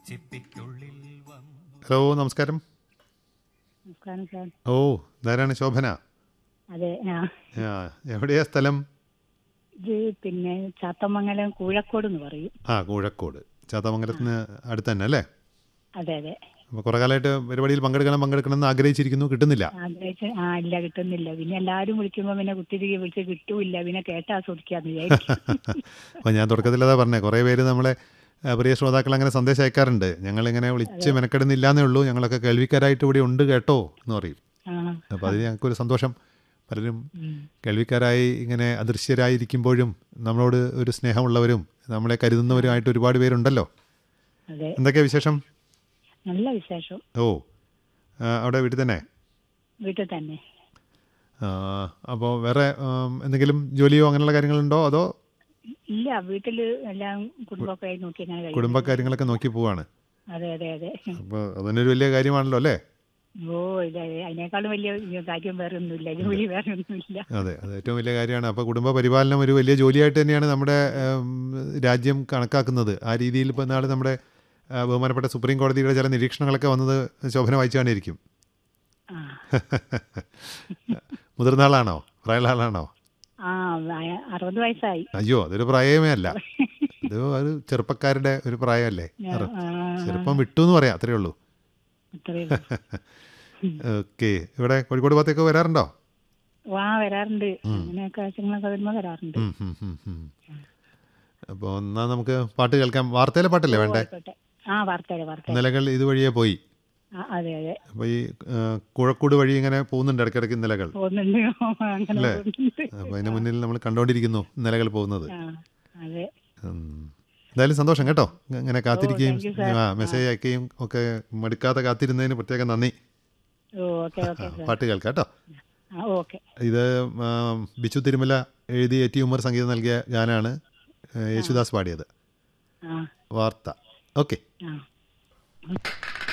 ചിപ്പിക്കുള്ളിൽ വന്നു ഹലോ നമസ്കാരം നമസ്കാരം സാർ ഓ ഇതാരാണ് ശോഭന അതെ ആ ആ എവിടെയാ സ്ഥലം ഇത് പിന്നെ ചാത്തമംഗലം കൂഴക്കോട് എന്ന് പറയും ആ കൂഴക്കോട് ചാത്തമംഗലത്തിന് അടുത്ത് തന്നെ അല്ലേ അതെ അതെ അപ്പോൾ കുറേ കാലമായിട്ട് പരിപാടിയിൽ പങ്കെടുക്കണം പങ്കെടുക്കണം എന്ന് ആഗ്രഹിച്ചിരിക്കുന്നു കിട്ടുന്നില്ല ആഗ്രഹിച്ച് ആ ഇല്ല കിട്ടുന്നില്ല പിന്നെ എല്ലാവരും വിളിക്കുമ്പോൾ പിന്നെ കുത്തിരികെ വിളിച്ച് കിട്ടൂല്ല പിന്നെ കേട്ട് ആസ്വദിക്കാന്ന് വിചാരിക്കും അപ്പോൾ ഞാൻ തുടക്കത്തിൽ അതാ പറഞ്ഞത് കുറേ പേര് നമ്മളെ ആ, പ്രിയ ശ്രോതാക്കൾ അങ്ങനെ സന്ദേശം അയക്കാറുണ്ട് ഞങ്ങളിങ്ങനെ വിളിച്ച് മെനക്കെടുന്നില്ല എന്നേ ഉള്ളൂ ഞങ്ങളൊക്കെ കേൾവിക്കാരായിട്ട് ഇവിടെ ഉണ്ട് കേട്ടോ എന്ന് പറയും ആ അപ്പോൾ അതിന് ഞങ്ങൾക്കൊരു സന്തോഷം പലരും ഉം. കേൾവിക്കാരായി ഇങ്ങനെ അദൃശ്യരായിരിക്കുമ്പോഴും നമ്മളോട് ഒരു സ്നേഹമുള്ളവരും നമ്മളെ കരുതുന്നവരുമായിട്ട് ഒരുപാട് പേരുണ്ടല്ലോ അതെ എന്തൊക്കെയാ വിശേഷം നല്ല വിശേഷം ഓ ആ, അവിടെ വീട്ടിൽ തന്നെ വീട്ടിൽ തന്നെ അപ്പോൾ വേറെ ആം, എന്തെങ്കിലും ജോലിയോ അങ്ങനെയുള്ള കാര്യങ്ങളുണ്ടോ അതോ ഇല്ല വീട്ടില് എല്ലാം കുടുംബമൊക്കെ ആയി നോക്കി അങ്ങനെ കഴിയും കുടുംബക്കാര്യങ്ങളൊക്കെ നോക്കി പോവാണ് അതെ അതെ അതെ അപ്പോൾ അതൊരു വലിയ കാര്യമാണല്ലോ അല്ലേ ഓ ഇല്ല അതിനേക്കാളും വലിയ കാര്യം വേറെ ഒന്നുമില്ല ജോലി വേറെ ഒന്നുമില്ല അതെ അത് ഏറ്റവും വലിയ കാര്യമാണ് അപ്പോൾ കുടുംബ പരിപാലനം ഒരു വലിയ ജോലിയായിട്ട് തന്നെയാണ് നമ്മുടെ ഉം, രാജ്യം കണക്കാക്കുന്നത് ആ രീതിയിൽ ഇപ്പോൾ നാളെ നമ്മുടെ ആ, ബഹുമാനപ്പെട്ട സുപ്രീം കോടതിയുടെ ചില നിരീക്ഷണങ്ങളൊക്കെ വന്നത് ശോഭന വായിച്ചു കാണിയിരിക്കും ആ മുതിർന്ന ആളാണോ പ്രായമുള്ള ആളാണോ ആ വയ- അറുപത് വയസ്സായി അയ്യോ അതൊരു പ്രായമേ അല്ല ഇത് ഒരു ചെറുപ്പക്കാരുടെ ഒരു പ്രായമല്ലേ അറ- ആ, ചെറുപ്പം വിട്ടു എന്ന് പറയാം അത്രേ ഉള്ളൂ അത്രയും ഓക്കെ ഇവിടെ കോഴിക്കോട് ഭാഗത്തേക്ക് വരാറുണ്ടോ വാ വരാറുണ്ട് അങ്ങനെയൊക്കെ ആവശ്യങ്ങളൊക്കെ വരുമ്പോ വരാറുണ്ട് അപ്പോൾ എന്നാ നമുക്ക് പാട്ട് കേൾക്കാം വാർത്തയിലെ പാട്ടല്ലേ വേണ്ടേ ആയിക്കോട്ടെ ആ വാർത്തയുടെ വാർത്ത നിലകൾ ഇതുവഴിയേ പോയി ആ, അതെ അതെ അപ്പോൾ ഈ ആ, കുഴക്കൂട് വഴി ഇങ്ങനെ പോകുന്നുണ്ട് ഇടയ്ക്കിടയ്ക്ക് നിലകൾ പോകുന്നുണ്ട് അങ്ങനെ അല്ലേ? പോകുന്നുണ്ട് അപ്പോൾ അതിന് മുന്നിൽ നമ്മൾ കണ്ടുകൊണ്ടിരിക്കുന്നു നിലകൾ പോകുന്നത് ആ അതെ ഉം. എന്തായാലും സന്തോഷം കേട്ടോ ഇങ്ങനെ കാത്തിരിക്കുകയും thank you, sir. ആ മെസ്സേജ് അയക്കുകയും ഒക്കെ മടുക്കാതെ കാത്തിരുന്നതിന് പ്രത്യേകം നന്ദി ഓ ഓക്കെ ഓക്കെ സാർ പാട്ട് കേൾക്കാം കേട്ടോ ആ ഓക്കെ ഇത് ആ, ബിച്ചു തിരുമല എഴുതി എ ടി ഉമ്മർ സംഗീതം നൽകിയ ഗാനാണ് ആ, യേശുദാസ് പാടിയത് ആ വാർത്ത ഓക്കെ ആ